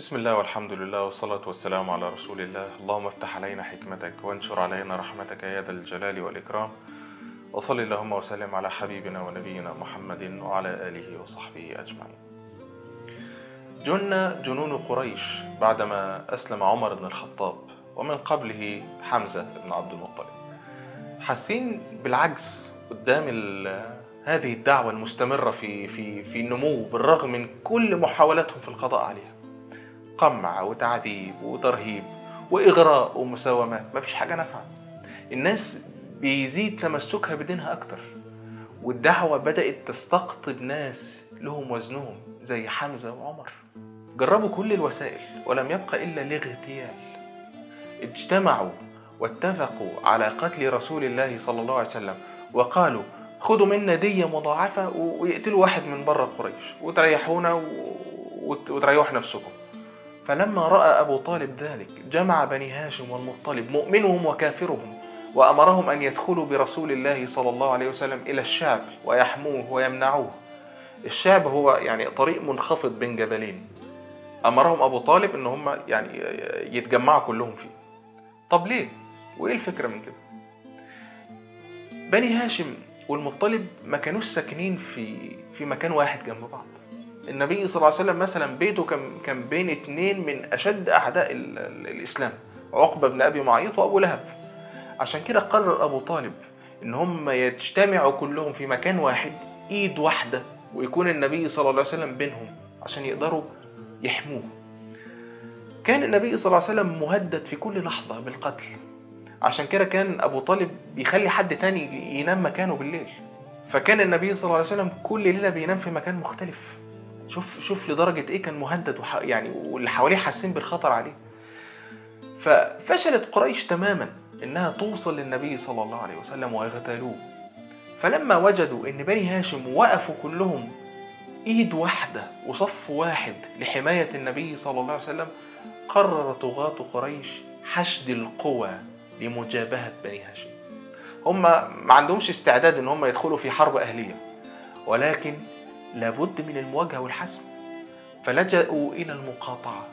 بسم الله والحمد لله والصلاة والسلام على رسول الله اللهم افتح علينا حكمتك وانشر علينا رحمتك يا ذا الجلال والإكرام وصل اللهم وسلم على حبيبنا ونبينا محمد وعلى آله وصحبه أجمعين جن جنون قريش بعدما أسلم عمر بن الخطاب ومن قبله حمزة بن عبد المطلب حاسين بالعجز قدام ال- هذه الدعوة المستمرة في في في النمو بالرغم من كل محاولاتهم في القضاء عليها قمع وتعذيب وترهيب وإغراء ومساومات مفيش حاجة نافعة الناس بيزيد تمسكها بدينها أكتر والدعوة بدأت تستقطب ناس لهم وزنهم زي حمزة وعمر جربوا كل الوسائل ولم يبق إلا الاغتيال اجتمعوا واتفقوا على قتل رسول الله صلى الله عليه وسلم وقالوا خدوا منا دية مضاعفة و- ويقتلوا واحد من بره قريش وتريحونا و- وت- وتريحوا نفسكم فلما رأى أبو طالب ذلك جمع بني هاشم والمطلب مؤمنهم وكافرهم وأمرهم أن يدخلوا برسول الله صلى الله عليه وسلم إلى الشعب ويحموه ويمنعوه الشعب هو يعني طريق منخفض بين جبلين أمرهم أبو طالب إن هم يعني يتجمعوا كلهم فيه طب ليه؟ وإيه الفكرة من كده؟ بني هاشم والمطلب ما كانوش ساكنين في في مكان واحد جنب بعض النبي صلى الله عليه وسلم مثلا بيته كان كان بين اتنين من اشد اعداء ال- ال- الاسلام عقبه بن ابي معيط وابو لهب عشان كده قرر ابو طالب ان هم يجتمعوا كلهم في مكان واحد ايد واحده ويكون النبي صلى الله عليه وسلم بينهم عشان يقدروا يحموه كان النبي صلى الله عليه وسلم مهدد في كل لحظه بالقتل عشان كده كان ابو طالب بيخلي حد تاني ينام مكانه بالليل فكان النبي صلى الله عليه وسلم كل ليله بينام في مكان مختلف شوف شوف لدرجه ايه كان مهدد وح... يعني واللي حواليه حاسين بالخطر عليه ففشلت قريش تماما انها توصل للنبي صلى الله عليه وسلم ويغتالوه فلما وجدوا ان بني هاشم وقفوا كلهم ايد واحده وصف واحد لحمايه النبي صلى الله عليه وسلم قرر طغاة قريش حشد القوى لمجابهه بني هاشم هم ما عندهمش استعداد ان هم يدخلوا في حرب اهليه ولكن لابد من المواجهه والحسم فلجأوا الى المقاطعه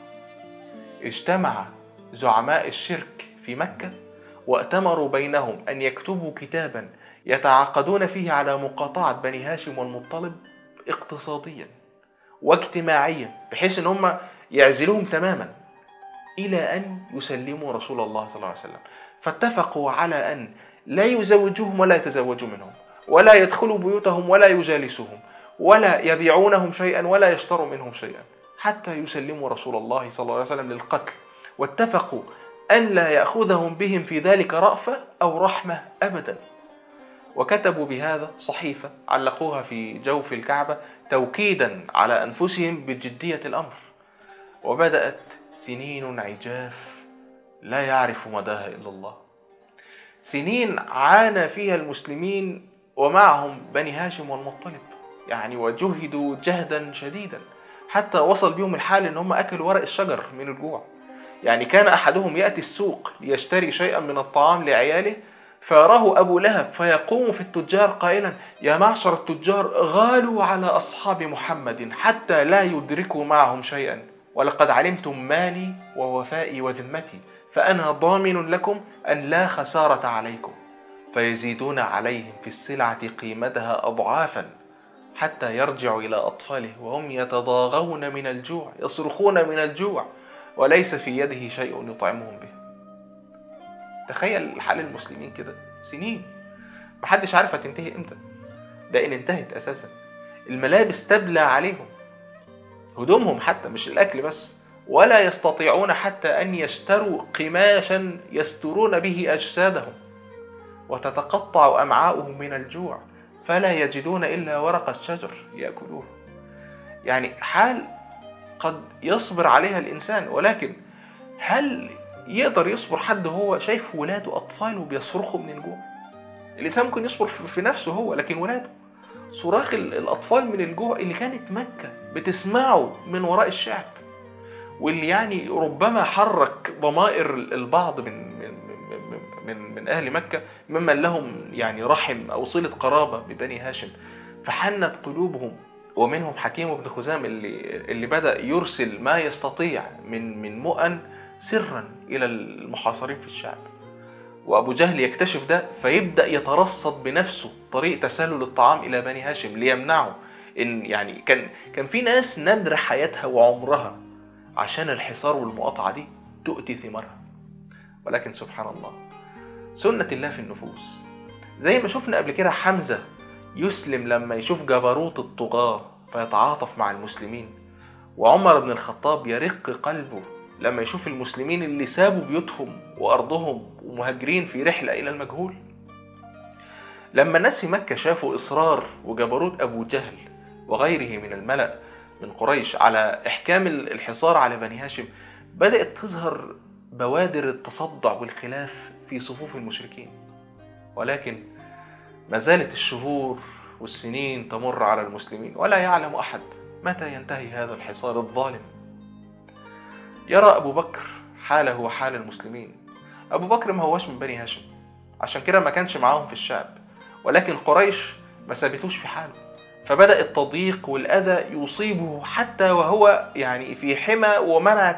اجتمع زعماء الشرك في مكه واتمروا بينهم ان يكتبوا كتابا يتعاقدون فيه على مقاطعه بني هاشم والمطلب اقتصاديا واجتماعيا بحيث ان هم يعزلوهم تماما الى ان يسلموا رسول الله صلى الله عليه وسلم فاتفقوا على ان لا يزوجوهم ولا يتزوجوا منهم ولا يدخلوا بيوتهم ولا يجالسوهم ولا يبيعونهم شيئا ولا يشتروا منهم شيئا حتى يسلموا رسول الله صلى الله عليه وسلم للقتل واتفقوا ان لا ياخذهم بهم في ذلك رافه او رحمه ابدا وكتبوا بهذا صحيفه علقوها في جوف الكعبه توكيدا على انفسهم بجديه الامر وبدات سنين عجاف لا يعرف مداها الا الله سنين عانى فيها المسلمين ومعهم بني هاشم والمطلب يعني وجهدوا جهدا شديدا حتى وصل بهم الحال ان هم اكلوا ورق الشجر من الجوع يعني كان احدهم ياتي السوق ليشتري شيئا من الطعام لعياله فيراه ابو لهب فيقوم في التجار قائلا يا معشر التجار غالوا على اصحاب محمد حتى لا يدركوا معهم شيئا ولقد علمتم مالي ووفائي وذمتي فانا ضامن لكم ان لا خساره عليكم فيزيدون عليهم في السلعه قيمتها اضعافا حتى يرجعوا الى اطفاله وهم يتضاغون من الجوع يصرخون من الجوع وليس في يده شيء يطعمهم به تخيل حال المسلمين كده سنين محدش عارف هتنتهي امتى ده ان انتهت اساسا الملابس تبلى عليهم هدومهم حتى مش الاكل بس ولا يستطيعون حتى ان يشتروا قماشا يسترون به اجسادهم وتتقطع امعاؤهم من الجوع فلا يجدون الا ورق الشجر ياكلوه يعني حال قد يصبر عليها الانسان ولكن هل يقدر يصبر حد هو شايف ولاده اطفاله بيصرخوا من الجوع الانسان ممكن يصبر في في نفسه هو لكن ولاده صراخ ال- الاطفال من الجوع اللي كانت مكه بتسمعه من وراء الشعب واللي يعني ربما حرك ضمائر البعض من من من, من, من اهل مكه ممن لهم يعني رحم او صله قرابه ببني هاشم فحنت قلوبهم ومنهم حكيم بن خزام اللي اللي بدا يرسل ما يستطيع من من مؤن سرا الى المحاصرين في الشعب وابو جهل يكتشف ده فيبدا يترصد بنفسه طريق تسلل الطعام الى بني هاشم ليمنعه ان يعني كان كان في ناس ندر حياتها وعمرها عشان الحصار والمقاطعه دي تؤتي ثمارها ولكن سبحان الله سنه الله في النفوس زي ما شفنا قبل كده حمزه يسلم لما يشوف جبروت الطغاه فيتعاطف مع المسلمين وعمر بن الخطاب يرق قلبه لما يشوف المسلمين اللي سابوا بيوتهم وارضهم ومهاجرين في رحله الى المجهول لما الناس في مكه شافوا اصرار وجبروت ابو جهل وغيره من الملا من قريش على احكام الحصار على بني هاشم بدات تظهر بوادر التصدع والخلاف في صفوف المشركين ولكن ما زالت الشهور والسنين تمر على المسلمين ولا يعلم احد متى ينتهي هذا الحصار الظالم يرى ابو بكر حاله وحال المسلمين ابو بكر ما هوش من بني هاشم عشان كده ما كانش معاهم في الشعب ولكن قريش ما سابتوش في حاله فبدا التضييق والاذى يصيبه حتى وهو يعني في حمى ومنعت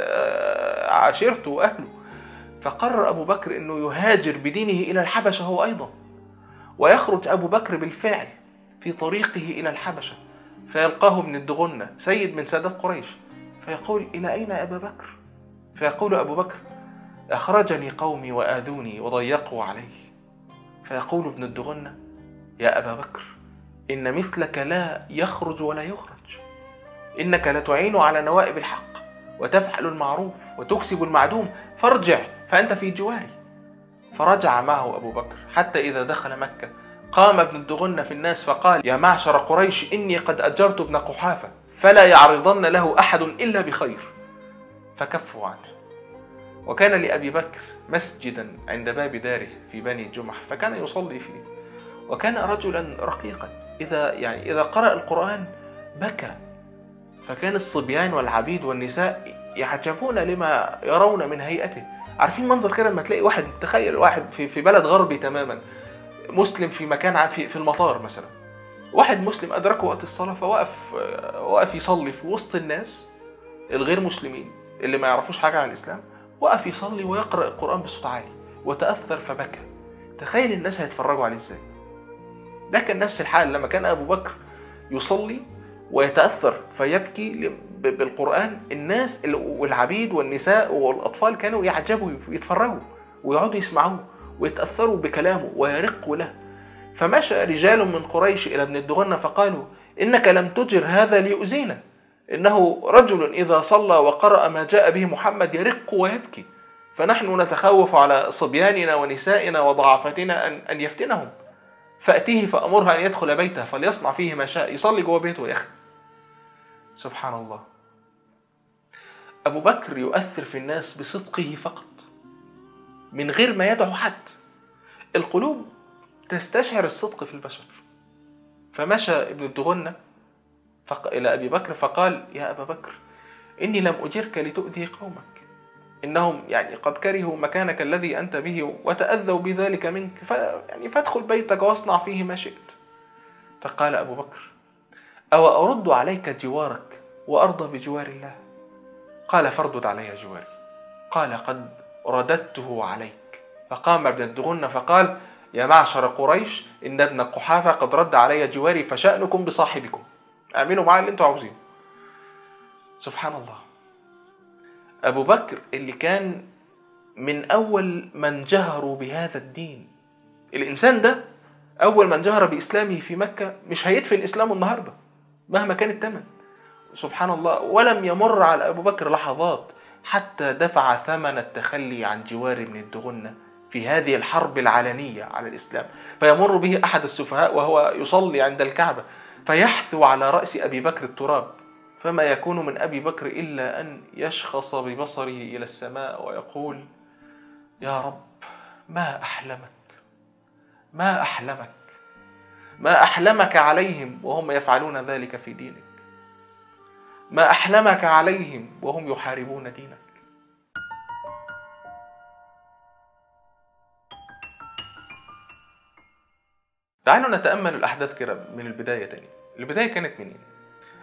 عشيرته واهله فقرر ابو بكر انه يهاجر بدينه الى الحبشه هو ايضا ويخرج ابو بكر بالفعل في طريقه الى الحبشه فيلقاه ابن الدغنه سيد من سادات قريش فيقول الى اين ابا بكر فيقول ابو بكر اخرجني قومي واذوني وضيقوا علي فيقول ابن الدغنه يا ابا بكر ان مثلك لا يخرج ولا يخرج انك لتعين على نوائب الحق وتفعل المعروف وتكسب المعدوم فارجع فانت في جواري فرجع معه ابو بكر حتى اذا دخل مكه قام ابن الدغنة في الناس فقال يا معشر قريش إني قد أجرت ابن قحافة فلا يعرضن له أحد إلا بخير فكفوا عنه وكان لأبي بكر مسجدا عند باب داره في بني جمح فكان يصلي فيه وكان رجلا رقيقا إذا يعني إذا قرأ القرآن بكى فكان الصبيان والعبيد والنساء يعجبون لما يرون من هيئته عارفين منظر كده لما تلاقي واحد تخيل واحد في في بلد غربي تماما مسلم في مكان في في المطار مثلا واحد مسلم ادركه وقت الصلاه فوقف وقف يصلي في وسط الناس الغير مسلمين اللي ما يعرفوش حاجه عن الاسلام وقف يصلي ويقرا القران بصوت عالي وتاثر فبكى تخيل الناس هيتفرجوا عليه ازاي ده كان نفس الحال لما كان ابو بكر يصلي ويتاثر فيبكي بالقران الناس والعبيد والنساء والاطفال كانوا يعجبوا يتفرجوا ويقعدوا يسمعوه ويتأثروا بكلامه ويرقوا له فمشى رجال من قريش إلى ابن الدغنة فقالوا إنك لم تجر هذا ليؤذينا إنه رجل إذا صلى وقرأ ما جاء به محمد يرق ويبكي فنحن نتخوف على صبياننا ونسائنا وضعافتنا أن, أن يفتنهم فأتيه فأمرها أن يدخل بيته فليصنع فيه ما شاء يصلي جوه بيته يا أخي سبحان الله أبو بكر يؤثر في الناس بصدقه فقط من غير ما يدعو حد القلوب تستشعر الصدق في البشر فمشى ابن الدغنة فق... إلى أبي بكر فقال يا أبا بكر إني لم أجرك لتؤذي قومك إنهم يعني قد كرهوا مكانك الذي أنت به وتأذوا بذلك منك ف... يعني فادخل بيتك واصنع فيه ما شئت فقال أبو بكر أو أرد عليك جوارك وأرضى بجوار الله قال فاردد علي جواري قال قد رددته عليك فقام ابن الدغنة فقال يا معشر قريش إن ابن قحافة قد رد علي جواري فشأنكم بصاحبكم اعملوا معاه اللي انتوا عاوزينه سبحان الله أبو بكر اللي كان من أول من جهروا بهذا الدين الإنسان ده أول من جهر بإسلامه في مكة مش هيدفن إسلامه النهاردة مهما كان الثمن سبحان الله ولم يمر على أبو بكر لحظات حتى دفع ثمن التخلي عن جوار ابن الدغنة في هذه الحرب العلنية على الإسلام فيمر به أحد السفهاء وهو يصلي عند الكعبة فيحثو على رأس أبي بكر التراب فما يكون من أبي بكر إلا أن يشخص ببصره إلى السماء ويقول يا رب ما أحلمك ما أحلمك ما أحلمك عليهم وهم يفعلون ذلك في دينك ما أحلمك عليهم وهم يحاربون دينك تعالوا نتأمل الأحداث كده من البداية تاني البداية كانت منين؟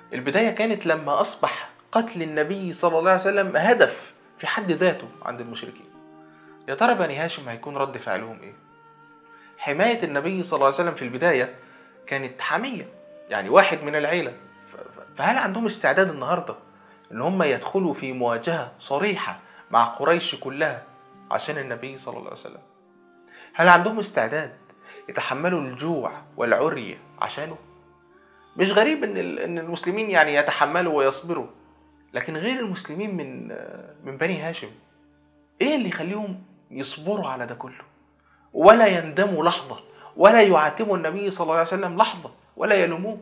البداية كانت لما أصبح قتل النبي صلى الله عليه وسلم هدف في حد ذاته عند المشركين يا ترى بني هاشم هيكون رد فعلهم ايه حماية النبي صلى الله عليه وسلم في البداية كانت حمية يعني واحد من العيلة فهل عندهم استعداد النهاردة ان هم يدخلوا في مواجهة صريحة مع قريش كلها عشان النبي صلى الله عليه وسلم هل عندهم استعداد يتحملوا الجوع والعري عشانه مش غريب ان ان المسلمين يعني يتحملوا ويصبروا لكن غير المسلمين من من بني هاشم ايه اللي يخليهم يصبروا على ده كله ولا يندموا لحظه ولا يعاتبوا النبي صلى الله عليه وسلم لحظه ولا يلوموه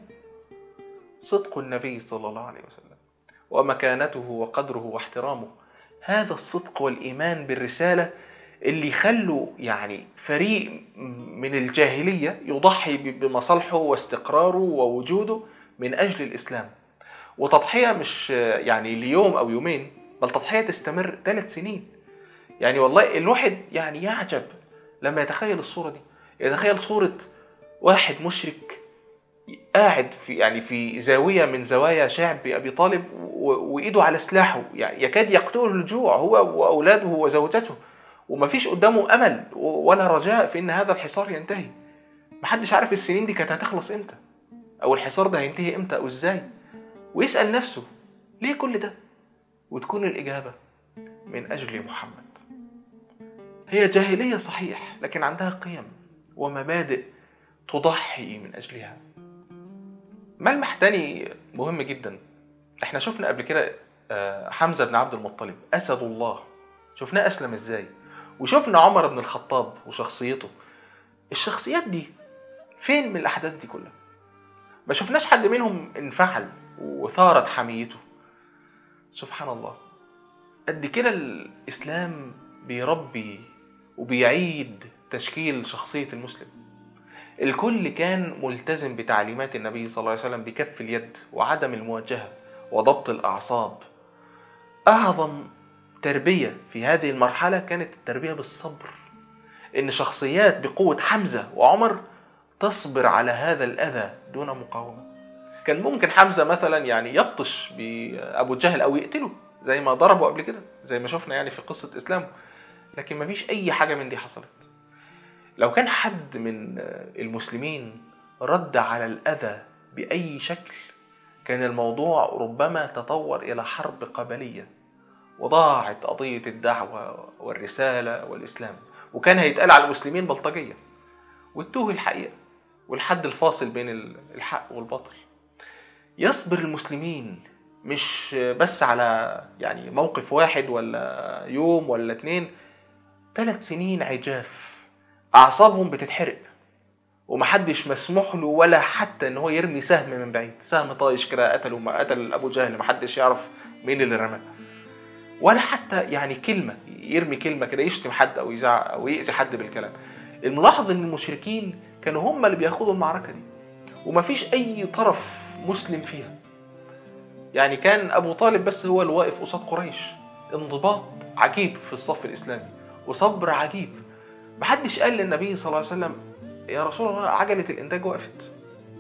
صدق النبي صلى الله عليه وسلم ومكانته وقدره واحترامه هذا الصدق والايمان بالرساله اللي يخلوا يعني فريق من الجاهليه يضحي بمصالحه واستقراره ووجوده من اجل الاسلام وتضحيه مش يعني ليوم او يومين بل تضحيه تستمر ثلاث سنين يعني والله الواحد يعني يعجب لما يتخيل الصوره دي يتخيل صوره واحد مشرك قاعد في يعني في زاويه من زوايا شعب ابي طالب وايده على سلاحه يعني يكاد يقتله الجوع هو واولاده وزوجته ومفيش قدامه امل ولا رجاء في ان هذا الحصار ينتهي محدش عارف السنين دي كانت هتخلص امتى او الحصار ده هينتهي امتى او ازاي ويسال نفسه ليه كل ده وتكون الاجابه من اجل محمد هي جاهليه صحيح لكن عندها قيم ومبادئ تضحي من اجلها ملمح تاني مهم جدا احنا شفنا قبل كده حمزه بن عبد المطلب اسد الله شفناه اسلم ازاي وشفنا عمر بن الخطاب وشخصيته الشخصيات دي فين من الاحداث دي كلها ما شفناش حد منهم انفعل وثارت حميته سبحان الله قد كده الاسلام بيربي وبيعيد تشكيل شخصيه المسلم الكل كان ملتزم بتعليمات النبي صلى الله عليه وسلم بكف اليد وعدم المواجهه وضبط الاعصاب اعظم تربيه في هذه المرحله كانت التربيه بالصبر ان شخصيات بقوه حمزه وعمر تصبر على هذا الاذى دون مقاومه كان ممكن حمزه مثلا يعني يبطش بابو جهل او يقتله زي ما ضربه قبل كده زي ما شفنا يعني في قصه اسلامه لكن ما فيش اي حاجه من دي حصلت لو كان حد من المسلمين رد على الاذى باي شكل كان الموضوع ربما تطور الى حرب قبليه وضاعت قضيه الدعوه والرساله والاسلام وكان هيتقال على المسلمين بلطجيه واتوه الحقيقه والحد الفاصل بين الحق والباطل يصبر المسلمين مش بس على يعني موقف واحد ولا يوم ولا اتنين ثلاث سنين عجاف اعصابهم بتتحرق ومحدش مسموح له ولا حتى ان هو يرمي سهم من بعيد سهم طايش كده قتله ما قتل ابو جهل محدش يعرف مين اللي رماه ولا حتى يعني كلمه يرمي كلمه كده يشتم حد او يزعق او يأذي حد بالكلام الملاحظ ان المشركين كانوا هم اللي بياخدوا المعركه دي ومفيش اي طرف مسلم فيها يعني كان ابو طالب بس هو اللي واقف قصاد قريش انضباط عجيب في الصف الاسلامي وصبر عجيب محدش قال للنبي صلى الله عليه وسلم يا رسول الله عجله الانتاج وقفت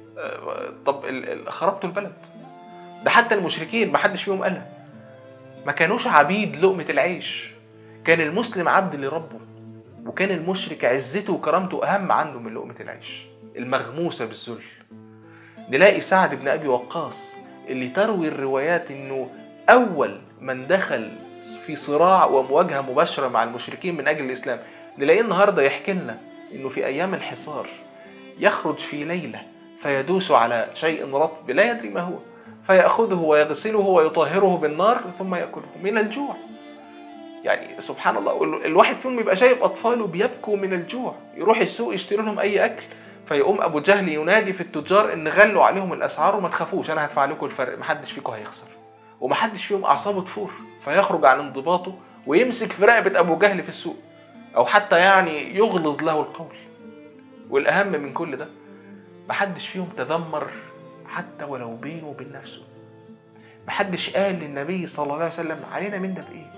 طب خربتوا البلد ده حتى المشركين محدش فيهم قالها ما كانوش عبيد لقمة العيش كان المسلم عبد لربه وكان المشرك عزته وكرامته أهم عنده من لقمة العيش المغموسة بالذل نلاقي سعد بن أبي وقاص اللي تروي الروايات إنه أول من دخل في صراع ومواجهة مباشرة مع المشركين من أجل الإسلام نلاقيه النهاردة يحكي لنا إنه في أيام الحصار يخرج في ليلة فيدوس على شيء رطب لا يدري ما هو فيأخذه ويغسله ويطهره بالنار ثم يأكله من الجوع يعني سبحان الله الواحد فيهم يبقى شايف أطفاله بيبكوا من الجوع يروح السوق يشتري لهم أي أكل فيقوم أبو جهل ينادي في التجار إن غلوا عليهم الأسعار وما تخافوش أنا هدفع لكم الفرق محدش فيكم هيخسر ومحدش فيهم أعصابه تفور فيخرج عن انضباطه ويمسك في رقبة أبو جهل في السوق أو حتى يعني يغلظ له القول والأهم من كل ده محدش فيهم تذمر حتى ولو بينه وبين نفسه محدش قال للنبي صلى الله عليه وسلم علينا من ده بإيه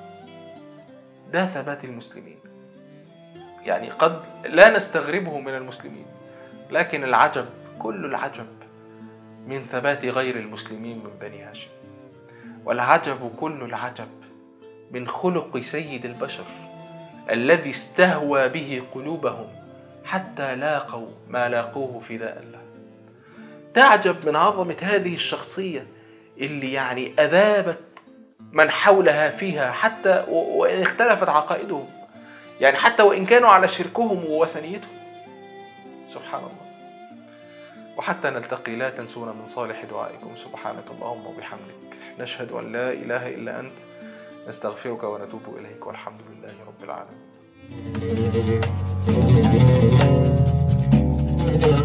ده ثبات المسلمين يعني قد لا نستغربه من المسلمين لكن العجب كل العجب من ثبات غير المسلمين من بني هاشم والعجب كل العجب من خلق سيد البشر الذي استهوى به قلوبهم حتى لاقوا ما لاقوه فداء له تعجب من عظمة هذه الشخصية اللي يعني أذابت من حولها فيها حتى وإن اختلفت عقائدهم يعني حتى وإن كانوا على شركهم ووثنيتهم سبحان الله وحتى نلتقي لا تنسونا من صالح دعائكم سبحانك اللهم وبحمدك نشهد أن لا إله إلا أنت نستغفرك ونتوب إليك والحمد لله رب العالمين